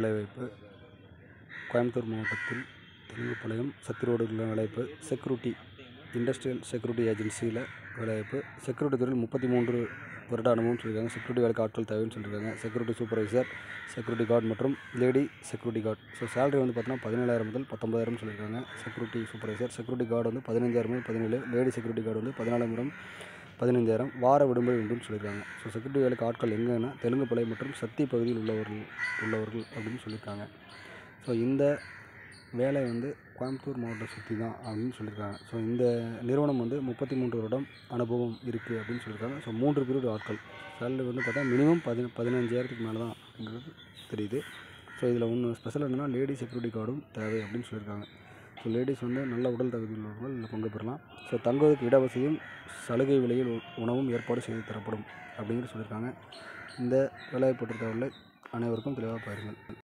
வேலைவாய்ப்பு கோயம்புத்தூர் மாவட்டத்தில் தெலுங்குபாளையம் சத்தி ரோடு உள்ள வேலைவாய்ப்பு செக்யூரிட்டி இண்டஸ்ட்ரியல் செக்யூரிட்டி ஏஜென்சியில் வேலைவாய்ப்பு செக்யூரிட்டி துறையில் முப்பத்தி மூன்று வருட அனுபவம் சொல்லியிருக்காங்க செக்யூரிட்டி வேலைக்கு ஆட்கள் தேவைன்னு சொல்லியிருக்காங்க செக்யூரிட்டி சூப்பர்வைசர் செக்யூரிட்டி கார்டு மற்றும் lady security guard so salary வந்து பார்த்தீங்கன்னா பதினேழாயிரம் முதல் பத்தொம்பதாயிரம் சொல்லியிருக்காங்க செக்யூரிட்டி சூப்பர்வைசர் செக்யூரிட்டி கார்டு வந்து பதினஞ்சாயிரம் முதல் பதினேழு லேடி செக்யூரிட்டி கார்டு வந்து பதினாலாயிரம் பதினைந்தாயிரம் வார விடுமுறை உண்டுன்னு சொல்லியிருக்காங்க ஸோ செக்யூரிட்டி வேலைக்கு ஆட்கள் எங்கன்னா தெலுங்குபாளையம் மற்றும் சத்தி பகுதியில் உள்ளவர்கள் உள்ளவர்கள் அப்படின்னு சொல்லியிருக்காங்க ஸோ இந்த வேலை வந்து கோயம்புத்தூர் மாவட்டம் சுற்றி தான் அப்படின்னு சொல்லியிருக்காங்க ஸோ இந்த நிறுவனம் வந்து முப்பத்தி மூன்று வருடம் அனுபவம் இருக்குது அப்படின்னு சொல்லியிருக்காங்க ஸோ மூன்று பீரியட் ஆட்கள் சேலரி வந்து பார்த்தா மினிமம் பதி பதினஞ்சாயிரத்துக்கு மேலே தான் அப்படிங்கிறது தெரியுது ஸோ இதில் ஒன்று ஸ்பெஷல் என்னென்னா லேடி செக்யூரிட்டி கார்டும் தேவை அப்படின்னு சொல்லியிருக்காங்க ஸோ லேடிஸ் வந்து நல்ல உடல் தகுதி உள்ளவர்கள் இதில் பங்கு பெறலாம் ஸோ தங்குவதற்கு இடவசதியும் சலுகை விலையில் உ- உணவும் ஏற்பாடு செய்து தரப்படும் அப்படிங்கிறது சொல்லியிருக்காங்க இந்த வேலைவாய்ப்பு தகவலை அனைவருக்கும் தெளிவாக பாருங்கள்